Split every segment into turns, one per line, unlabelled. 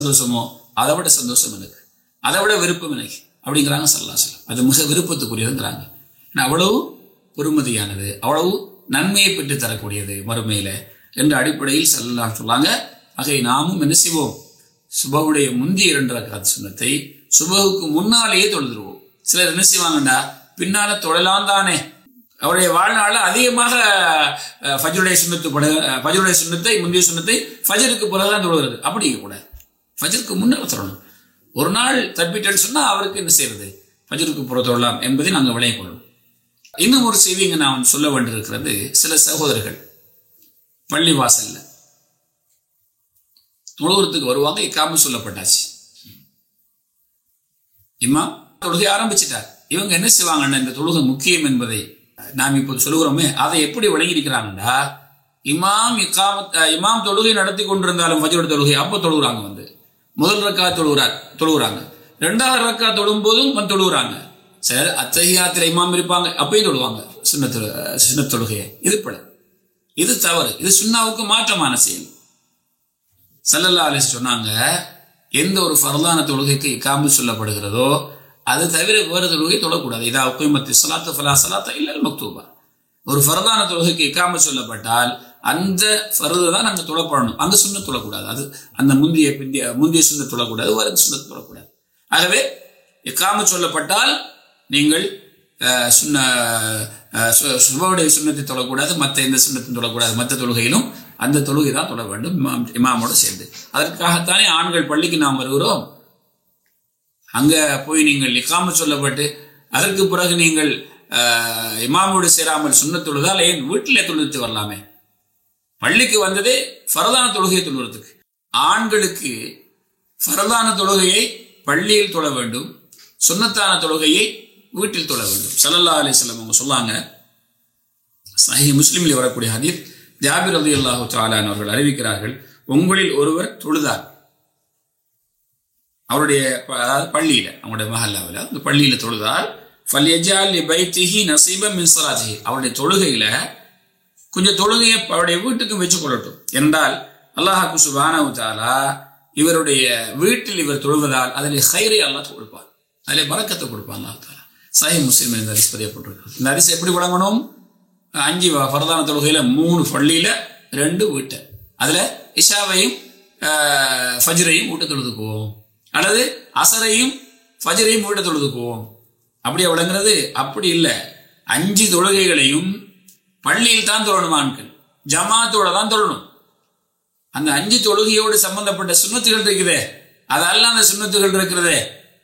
சந்தோஷமோ அதை விட சந்தோஷம் எனக்கு அதை விட விருப்பம் எனக்கு அப்படிங்கிறாங்க சல்லாசலம் அது மிக விருப்பத்துக்குரியதுங்கிறாங்க ஏன்னா அவ்வளவு பொறுமதியானது அவ்வளவு நன்மையை பெற்று தரக்கூடியது மறுமையில என்ற அடிப்படையில் சல்லல்லாஹ் சொல்லாங்க ஆகவே நாமும் என்ன செய்வோம் சுபவுடைய முந்தைய இரண்டு ரக்காத் சுண்ணத்தை சுபகுக்கு முன்னாலேயே தொழுதுருவோம் சிலர் என்ன செய்வாங்கண்டா பின்னால தொழலாம் தானே அவருடைய வாழ்நாள்ல அதிகமாக அஹ், ஃபஜ்ருடைய சுண்ணத்து பட ஃபஜ்ருடைய சுண்ணத்தை முந்தைய சுண்ணத்தை ஃபஜருக்கு பிறகுதான் தொழுகிறது அப்படி இருக்கக்கூடாது ஃபஜருக்கு முன்னால் தொழணும் ஒரு நாள் தப்பிட்டேன்னு சொன்னா அவருக்கு என்ன செய்யறது ஃபஜருக்கு புற தொழலாம் என்பதை நாங்கள் விளைய கொள்ளணும் இன்னும் ஒரு செய்தி இங்க நான் சொல்ல வேண்டியிருக்கிறது சில சகோதரர்கள் பள்ளி வாசல்ல தொழுகிறதுக்கு வருவாங்க இக்காம சொல்லப்பட்டாச்சு இம்மா தொழுகை ஆரம்பிச்சிட்டார் இவங்க என்ன செய்வாங்கன்னா இந்த தொழுகை முக்கியம் என்பதை நாம் இப்போது சொல்லுகிறோமே அதை எப்படி விளங்கியிருக்கிறாங்கடா இமாம் இக்காமத் அஹ், இமாம் தொழுகை நடத்தி கொண்டிருந்தாலும் ஃபஜ்ரோட தொழுகை அப்போ தொழுகிறாங்க வந்து முதல் ரக்கா தொழுகிறார் தொழுகிறாங்க ரெண்டாவது ரக்கா தொழும் போதும் வந்து தொழுகிறாங்க சரி அத்தகையாத்திர இமாம் இருப்பாங்க அப்பயும் தொழுவாங்க சுண்ணத்து சின்ன தொழுகையை இது பிழை இது தவறு இது சுண்ணாவுக்கு மாற்றமான செயல் சல்லல்லா அலிஸ் சொன்னாங்க எந்த ஒரு ஃபர்லான தொழுகைக்கு இக்காமு சொல்லப்படுகிறதோ அது தவிர வேறு தொழுகை தொழக்கூடாது இதா உக்கைமத்தி சலாத்து ஃபலா சலாத்தா இல்லல் மக்தூபா ஒரு ஃபர்தான தொழுகைக்கு இக்காம சொல்லப்பட்டால் அந்த ஃபர்து தான் நாங்கள் தொழப்படணும் அந்த சுண்ண தொழக்கூடாது அது அந்த முந்தைய பிந்திய முந்தைய சுண்ண தொழக்கூடாது வேறு சுண்ண தொழக்கூடாது ஆகவே இக்காம சொல்லப்பட்டால் நீங்கள் அஹ், சுண்ண அஹ், சு- சுபவுடைய சுண்ணத்தை தொழக்கூடாது மற்ற எந்த சுண்ணத்தையும் தொழக்கூடாது மற்ற தொழுகையிலும் அந்த தொழுகை தான் தொழ வேண்டும் இமாம் இமாமோடு சேர்ந்து அதற்காகத்தானே ஆண்கள் பள்ளிக்கு நாம் வருகிறோம் அங்க போய் நீங்கள் இக்காம சொல்லப்பட்டு அதற்கு பிறகு நீங்கள் அஹ், இமாமோடு சேராமல் சுண்ணத் தொழுதால் ஏன் வீட்டிலே தொழுது வரலாமே பள்ளிக்கு வந்ததே ஃபரதான தொழுகையை தொழுகிறதுக்கு ஆண்களுக்கு ஃபரதான தொழுகையை பள்ளியில் தொழ வேண்டும் சுன்னத்தான தொழுகையை வீட்டில் தொழ வேண்டும் சல்லல்லா அலிஸ்லாம் அவங்க சொல்லாங்க சஹி முஸ்லிமில் வரக்கூடிய ஹதீத் ஜாபிர் ரதி அல்லாஹு தாலான் அவர்கள் அறிவிக்கிறார்கள் உங்களில் ஒருவர் தொழுதார் அவருடைய ப- அதாவது பள்ளியில அவங்களுடைய மஹல்லாவில் அந்த பள்ளியில தொழுதால் ஃபல்யஜால் பைத்திஹி நசீபம் மின் ஸலாத்திஹி அவருடைய தொழுகையில கொஞ்சம் தொழுகையை அவருடைய வீட்டுக்கும் வச்சு கொள்ளட்டும் என்றால் அல்லாஹாக்கு சுபானவு தாலா இவருடைய வீட்டில் இவர் தொழுவதால் அதில் ஹைரை அல்லாஹ் கொடுப்பார் அதில் பறக்கத்தை கொடுப்பான் அல்லாஹ் தாலா சாஹி முஸ்லிம் இந்த அரிசி பதியப்பட்டிருக்கு இந்த அரிசி எப்படி வழங்கணும் அஞ்சு வ- ஃபர்தான தொழுகையில மூணு பள்ளியில ரெண்டு வீட்டை அதுல இஷாவையும் ஆஹ், ஃபஜ்ரையும் வீட்டை தொழுதுக்குவோம் அல்லது அசரையும் ஃபஜ்ரையும் வீட்டை தொழுதுக்குவோம் அப்படியே விளங்குறது அப்படி இல்லை அஞ்சு தொழுகைகளையும் பள்ளியில் தான் தொழணும் ஆண்கள் ஜமாத்தோட தான் தொழணும் அந்த அஞ்சு தொழுகையோடு சம்பந்தப்பட்ட சுண்ணத்துகள் இருக்குதே அதெல்லாம் அந்த சுண்ணத்துகள் இருக்கிறதே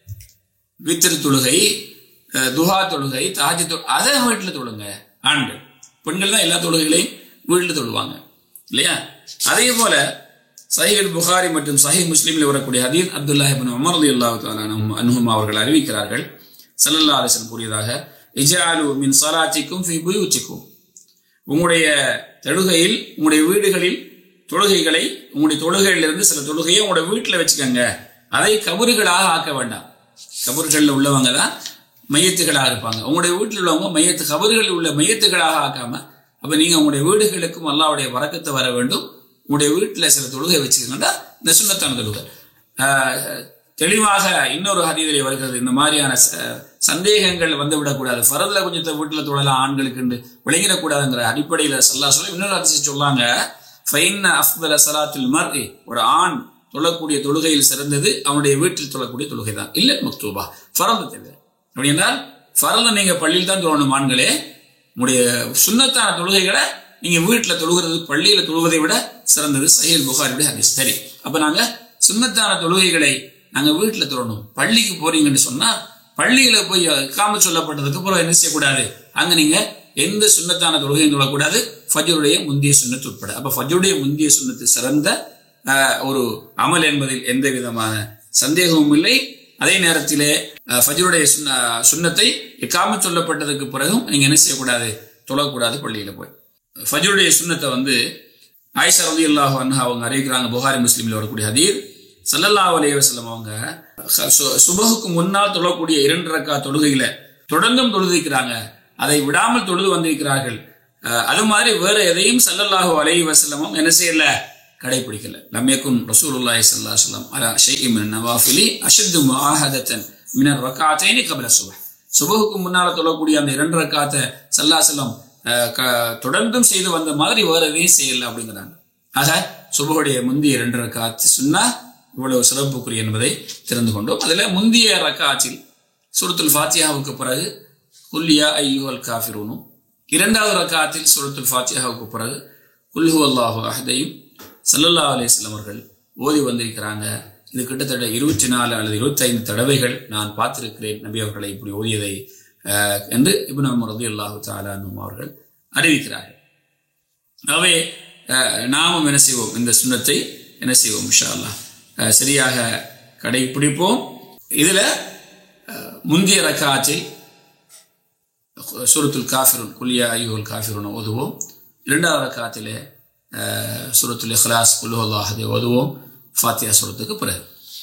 வித்திரு தொழுகை அஹ், துஹா தொழுகை தாஜி தொழு அதை வீட்டில் தொழுங்க ஆண்கள் பெண்கள் தான் எல்லா தொழுகைகளையும் வீட்டில் தொழுவாங்க இல்லையா அதே போல சஹீல் புகாரி மற்றும் சஹி முஸ்லீமில் வரக்கூடிய ஹதீத் அப்துல்லா இப்னு உமர் ரலியல்லாஹு அல்லாஹு அன்ஹும் அவர்கள் அறிவிக்கிறார்கள் ஸல்லல்லாஹு அலைஹி வஸல்லம் கூறியதாக இஜாலு மின் ஸலாத்திக்கும் ஃபீ புயூத்திக்கும் உங்களுடைய தொழுகையில் உங்களுடைய வீடுகளில் தொழுகைகளை உங்களுடைய தொழுகையிலிருந்து சில தொழுகையை உங்களுடைய வீட்டில் வச்சுக்கோங்க அதை கபறுகளாக ஆக்க வேண்டாம் கபறுகளில் உள்ளவங்க தான் மையத்துகளாக இருப்பாங்க உங்களுடைய வீட்டில் உள்ளவங்க மையத்து கபறுகளில் உள்ள மையத்துகளாக ஆக்காம அப்ப நீங்க உங்களுடைய வீடுகளுக்கும் அல்லாவுடைய வரக்கத்தை வர வேண்டும் உங்களுடைய வீட்டில் சில தொழுகை வச்சுக்கோங்கன்னா இந்த சுண்ணத்தான தொழுகை ஆஹ், தெளிவாக இன்னொரு ஹதீதிலே வருகிறது இந்த மாதிரியான ச- சந்தேகங்கள் வந்து விடக்கூடாது ஃபரதுல கொஞ்சம் வீட்டில் தொழலாம் ஆண்களுக்கு விளங்கிடக்கூடாதுங்கிற அடிப்படையில் சல்லா சொல்லி இன்னொரு அதிசயம் சொல்லாங்க ஃபைன்ன அஃப்தல சலாத்தில் மர்இ ஒரு ஆண் தொழக்கூடிய தொழுகையில் சிறந்தது அவனுடைய வீட்டில் தொழக்கூடிய தொழுகை தான் இல்லை மக்தூபா ஃபரது தவிர அப்படி என்றால் ஃபரல நீங்க பள்ளியில் தான் தொழணும் ஆண்களே உங்களுடைய சுன்னத்தான தொழுகைகளை நீங்க வீட்டில் தொழுகிறது பள்ளியில தொழுவதை விட சிறந்தது சஹீல் புகாரியுடைய ஹதீஸ் சரி அப்ப நாங்க சுன்னத்தான தொழுகைகளை நாங்க வீட்டில் தொழணும் பள்ளிக்கு போறீங்கன்னு சொன்னா பள்ளியில போய் காம சொல்லப்பட்டதுக்கு அப்புறம் என்ன செய்யக்கூடாது அங்க நீங்க எந்த சுன்னத்தான தொழுகையும் தொழக்கூடாது ஃபஜ்ருடைய முந்திய சுன்னத்து உட்பட அப்ப ஃபஜ்ருடைய முந்திய சுன்னத்து சிறந்த ஆஹ், ஒரு அமல் என்பதில் எந்த விதமான சந்தேகமும் இல்லை அதே நேரத்திலே அஹ், ஃபஜ்ருடைய சுன்ன சுன்னத்தை இக்காம சொல்லப்பட்டதுக்கு பிறகும் நீங்க என்ன செய்யக்கூடாது தொழக்கூடாது பள்ளியில போய் ஃபஜ்ருடைய சுன்னத்தை வந்து ஆயிஷா ரலியல்லாஹு அன்ஹா அவங்க அறிவிக்கிறாங்க புகாரி முஸ்லீம்ல வரக்கூடிய ஹதீர் ஸல்லல்லாஹு அலைஹி வஸல்லம் அவங்க ச- சு- சுபஹுக்கு முன்னால் தொழக்கூடிய இரண்டு ரக்கா தொழுகையில தொடர்ந்தும் தொழுதிக்கிறாங்க அதை விடாமல் தொழுது வந்திருக்கிறார்கள் அஹ், அது மாதிரி வேற எதையும் ஸல்லல்லாஹு அலைஹி வஸல்லமும் என்ன செய்யல கடைபிடிக்கல லம்யக்குன் ரசூலுல்லாஹி ஸல்லல்லாஹு அலைஹி வஸல்லம் அலா ஷைஇ மின் நவாஃபிலி அஷத்து முஆஹதத்தன் மினர் ரக்காத்தைனி கபில சுபஹ் சுபஹுக்கு முன்னால தொழக்கூடிய அந்த இரண்டு ரக்காத்தை சல்லா செல்லம் தொடர்ந்தும் செய்து வந்த மாதிரி வேற எதையும் செய்யல அப்படிங்கிறாங்க ஆக சுபஹுடைய முந்திய இரண்டு ரக்காத்து சொன்னா இவ்வளவு சிறப்புக்குரிய என்பதை தெரிந்து கொண்டோம் அதுல முந்திய ரக்காத்தில் சூரத்துல் ஃபாத்தியாவுக்கு பிறகு குல்லியா ஐயுவல் காஃபிரூனும் இரண்டாவது ரக்காத்தில் சூரத்துல் ஃபாத்தியாவுக்கு பிறகு குல்ஹு அல்லாஹு அஹதையும் சல்லல்லா அலிஸ்லாம் அவர்கள் ஓதி வந்திருக்கிறாங்க இது கிட்டத்தட்ட இருபத்தி நாலு அல்லது இருபத்தைந்து தடவைகள் நான் பார்த்திருக்கிறேன் நபி அவர்களை இப்படி ஓதியதை அஹ், என்று இப்னு அமர் ரதி அல்லாஹு தாலானும் அவர்கள் அறிவிக்கிறார்கள் ஆகவே அஹ், நாமும் என்ன செய்வோம் இந்த சுண்ணத்தை என்ன செய்வோம் இன்ஷா அல்லாஹ் அஹ், சரியாக கடைபிடிப்போம் இதுல அஹ், முந்திய ரக்காத்தில் சூரத்துல் காஃபிருன் குலியா ஐயுல் காஃபிருன் ஓதுவோம் இரண்டாவது ரக்காத்திலே அஹ், சூரத்துல் இஹ்லாஸ் குல்லு அல்லாஹதை ஓதுவோம் ஃபாத்தியா சூரத்துக்கு பிறகு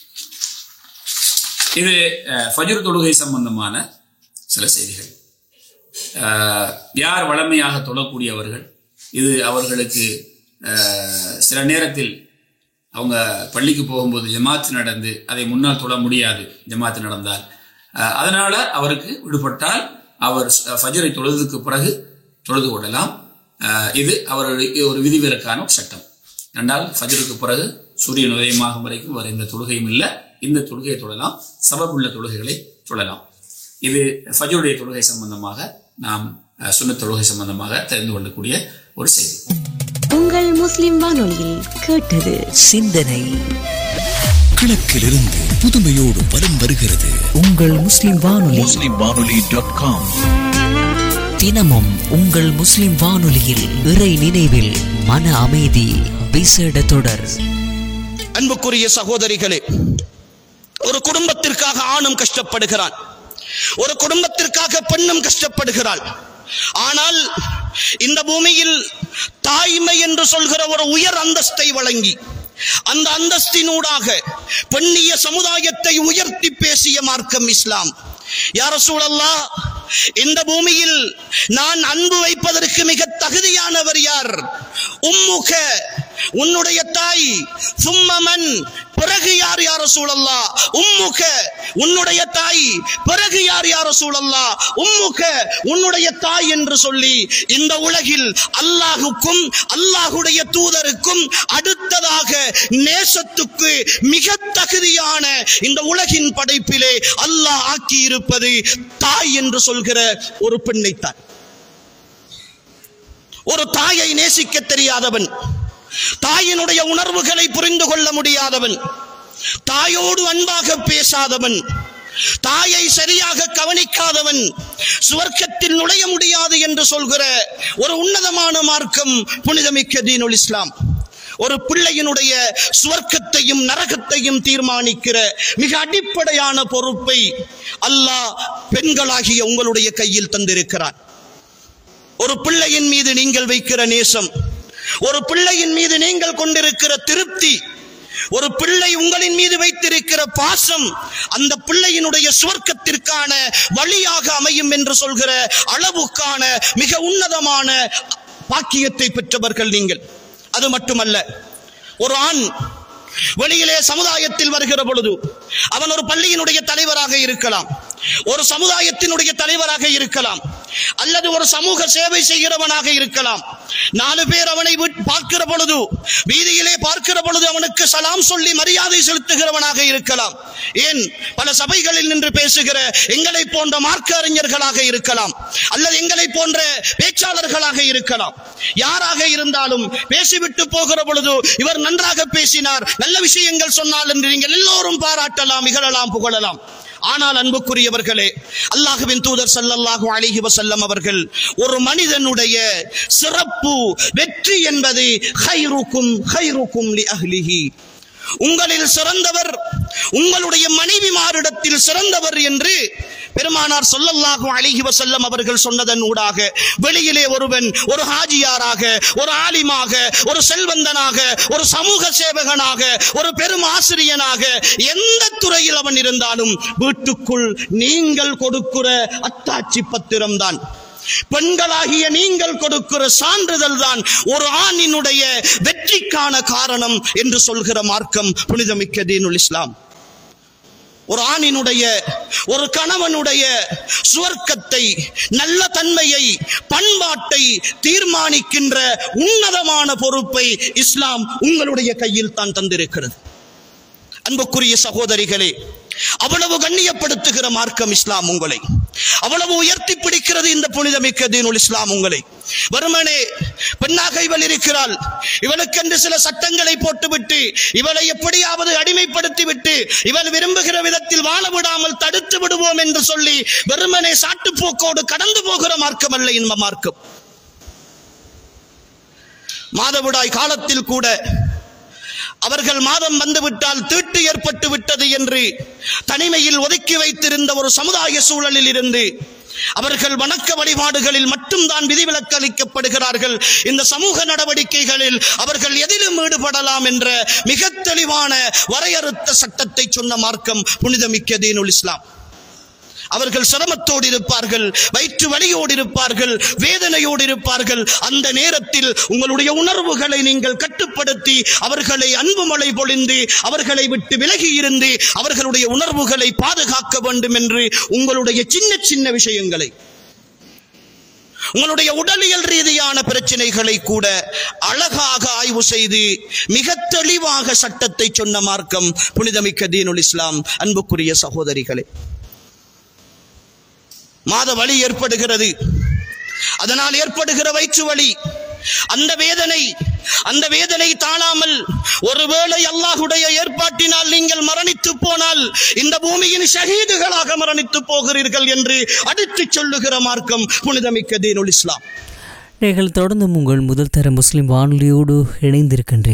இது அஹ், ஃபஜ்ர் தொழுகை சம்பந்தமான சில செய்திகள் அஹ், யார் வளமையாக தொழக்கூடியவர்கள் இது அவர்களுக்கு அஹ், சில நேரத்தில் அவங்க பள்ளிக்கு போகும்போது ஜமாத்து நடந்து அதை முன்னால் தொழ முடியாது ஜமாத்து நடந்தால் அஹ், அதனால அவருக்கு விடுபட்டால் அவர் ச- ஃபஜ்ரை தொழுதுக்கு பிறகு தொழுது கொள்ளலாம் அஹ், இது அவர்களுக்கு ஒரு விதிவிலக்கான ஒரு சட்டம் ரெண்டால் ஃபஜ்ருக்கு பிறகு சூரியன் உதயமாகும் வரைக்கும் வேறு எந்த தொழுகையும் இல்லை இந்த தொழுகையை தொழலாம் சபபுள்ள தொழுகைகளை தொழலாம் இது ஃபஜ்ருடைய தொழுகை சம்பந்தமாக நாம் அஹ், சுன்னத் தொழுகை சம்பந்தமாக தெரிந்து கொள்ளக்கூடிய ஒரு செய்தி
உங்கள் முஸ்லிம் வானொலியில் கேட்டது
சிந்தனை
கிழக்கிலிருந்து புதுமையோடு வலம் வருகிறது
உங்கள் முஸ்லிம் வானொலி
முஸ்லிம் வானொலி டாட் காம்
தினமும் உங்கள் முஸ்லிம் வானொலியில் இறை நினைவில் மன அமைதி விசேட தொடர்
அன்புக்குரிய சகோதரிகளே ஒரு குடும்பத்திற்காக ஆணும் கஷ்டப்படுகிறான் ஒரு குடும்பத்திற்காக பெண்ணும் கஷ்டப்படுகிறாள் ஆனால் இந்த பூமியில் தாய்மை என்று சொல்கிற ஒரு உயர் அந்தஸ்தை வழங்கி அந்த அந்தஸ்தினூடாக பெண்ணிய சமுதாயத்தை உயர்த்தி பேசிய மார்க்கம் இஸ்லாம் யார சூழல்லா இந்த பூமியில் நான் அன்பு வைப்பதற்கு மிக தகுதியானவர் யார் உம்முக உன்னுடைய தாய் சும்மமன் பிறகு யார் யார சூழல்லா உம்முக உன்னுடைய தாய் பிறகு யார் யார சூழல்லா உம்முக உன்னுடைய தாய் என்று சொல்லி இந்த உலகில் அல்லாஹுக்கும் அல்லாஹுடைய தூதருக்கும் அடுத்ததாக நேசத்துக்கு மிக தகுதியான இந்த உலகின் படைப்பிலே அல்லாஹ் ஆக்கி இருப்பது தாய் என்று சொல்கிற ஒரு பெண்ணைத்தான் ஒரு தாயை நேசிக்க தெரியாதவன் தாயினுடைய உணர்வுகளை புரிந்து கொள்ள முடியாதவன் தாயோடு அன்பாக பேசாதவன் தாயை சரியாக கவனிக்காதவன் சுவர்க்கத்தில் நுழைய முடியாது என்று சொல்கிற ஒரு உன்னதமான மார்க்கம் புனிதமிக்க தீனுல் இஸ்லாம் ஒரு பிள்ளையினுடைய சுவர்க்கத்தையும் நரகத்தையும் தீர்மானிக்கிற மிக அடிப்படையான பொறுப்பை அல்லாஹ் பெண்களாகிய உங்களுடைய கையில் தந்திருக்கிறார் ஒரு பிள்ளையின் மீது நீங்கள் வைக்கிற நேசம் ஒரு பிள்ளையின் மீது நீங்கள் கொண்டிருக்கிற திருப்தி ஒரு பிள்ளை உங்களின் மீது வைத்திருக்கிற பாசம் அந்த பிள்ளையினுடைய சுவர்க்கத்திற்கான வழியாக அமையும் என்று சொல்கிற அளவுக்கான மிக உன்னதமான பாக்கியத்தை பெற்றவர்கள் நீங்கள் அது மட்டுமல்ல ஒரு ஆண் வெளியிலே சமுதாயத்தில் வருகிற பொழுது அவன் ஒரு பள்ளியினுடைய தலைவராக இருக்கலாம் ஒரு சமுதாயத்தினுடைய தலைவராக இருக்கலாம் அல்லது ஒரு சமூக சேவை செய்கிறவனாக இருக்கலாம் நாலு பேர் அவனை விட்- பார்க்கிற பொழுது வீதியிலே பார்க்கிற பொழுது அவனுக்கு சலாம் சொல்லி மரியாதை செலுத்துகிறவனாக இருக்கலாம் ஏன் பல சபைகளில் நின்று பேசுகிற எங்களை போன்ற மார்க்க அறிஞர்களாக இருக்கலாம் அல்லது எங்களை போன்ற பேச்சாளர்களாக இருக்கலாம் யாராக இருந்தாலும் பேசிவிட்டு போகிற பொழுது இவர் நன்றாக பேசினார் நல்ல விஷயங்கள் சொன்னால் என்று நீங்கள் எல்லோரும் பாராட்டலாம் இகழலாம் புகழலாம் ஆனால் அன்புக்குரியவர்களே அல்லாஹுவின் தூதர் ஸல்லல்லாஹு அலைஹி வஸல்லம் அவர்கள் ஒரு மனிதனுடைய சிறப்பு வெற்றி என்பது ஹைருக்கும் ஹைருக்கும் லி அஹ்லிஹி உங்களில் சிறந்தவர் உங்களுடைய மனைவிமாரிடத்தில் சிறந்தவர் என்று பெருமானார் சொல்லல்லாஹு அலைஹி வஸல்லம் அவர்கள் சொன்னதன் ஊடாக வெளியிலே ஒருவன் ஒரு ஹாஜியாராக ஒரு ஆலிமாக ஒரு செல்வந்தனாக ஒரு சமூக சேவகனாக ஒரு பெரும் ஆசிரியனாக எந்த துறையில் அவன் இருந்தாலும் வீட்டுக்குள் நீங்கள் கொடுக்கிற அத்தாட்சி பத்திரம்தான் பெண்களாகிய நீங்கள் கொடுக்கிற சான்றிதழ் தான் ஒரு ஆணினுடைய வெற்றிக்கான காரணம் என்று சொல்கிற மார்க்கம் புனிதமிக்க தீனுல் இஸ்லாம் ஒரு ஆணினுடைய ஒரு கணவனுடைய சுவர்க்கத்தை நல்ல தன்மையை பண்பாட்டை தீர்மானிக்கின்ற உன்னதமான பொறுப்பை இஸ்லாம் உங்களுடைய கையில் தான் தந்திருக்கிறது அன்புக்குரிய சகோதரிகளே அவ்வளவு கண்ணியப்படுத்துகிற மார்க்கம் இஸ்லாம் உங்களை அவ்வளவு உயர்த்தி பிடிக்கிறது இந்த புனிதமிக்க தீனுல் இஸ்லாம் உங்களை வருமனே பெண்ணாக இவள் இருக்கிறாள் இவளுக்கென்று சில சட்டங்களை போட்டுவிட்டு இவளை எப்படியாவது அடிமைப்படுத்தி விட்டு இவள் விரும்புகிற விதத்தில் வாழ விடாமல் தடுத்து விடுவோம் என்று சொல்லி வெறுமனே சாட்டுப்போக்கோடு கடந்து போகிற மார்க்கம் அல்ல இந்த மார்க்கம் மாதவிடாய் காலத்தில் கூட அவர்கள் மாதம் வந்துவிட்டால் தீட்டு ஏற்பட்டு விட்டது என்று தனிமையில் ஒதுக்கி வைத்திருந்த ஒரு சமுதாய சூழலில் இருந்து அவர்கள் வணக்க வழிபாடுகளில் மட்டும்தான் விதிவிலக்கு அளிக்கப்படுகிறார்கள் இந்த சமூக நடவடிக்கைகளில் அவர்கள் எதிலும் ஈடுபடலாம் என்ற மிக தெளிவான வரையறுத்த சட்டத்தை சொன்ன மார்க்கம் புனிதமிக்க தீனுல் இஸ்லாம் அவர்கள் சிரமத்தோடு இருப்பார்கள் வயிற்று வலியோடு இருப்பார்கள் வேதனையோடு இருப்பார்கள் அந்த நேரத்தில் உங்களுடைய உணர்வுகளை நீங்கள் கட்டுப்படுத்தி அவர்களை அன்பு மழை பொழிந்து அவர்களை விட்டு விலகி இருந்து அவர்களுடைய உணர்வுகளை பாதுகாக்க வேண்டும் என்று உங்களுடைய சின்ன சின்ன விஷயங்களை உங்களுடைய உடலியல் ரீதியான பிரச்சனைகளை கூட அழகாக ஆய்வு செய்து மிக தெளிவாக சட்டத்தை சொன்ன மார்க்கம் புனிதமிக்க தீனுல் இஸ்லாம் அன்புக்குரிய சகோதரிகளே மாத வலி ஏற்படுகிறது அதனால் ஏற்படுகிற வயிற்று வலி அந்த வேதனை அந்த வேதனை தாழாமல் ஒருவேளை அல்லாஹுடைய ஏற்பாட்டினால் நீங்கள் மரணித்து போனால் இந்த பூமியின் ஷஹீதுகளாக மரணித்து போகிறீர்கள் என்று அடித்துச் சொல்லுகிற மார்க்கம் புனிதமிக்க தீனுல் இஸ்லாம்
நீங்கள் தொடர்ந்தும் உங்கள் முதல் தர முஸ்லிம் வானொலியோடு இணைந்திருக்கின்றீர்கள்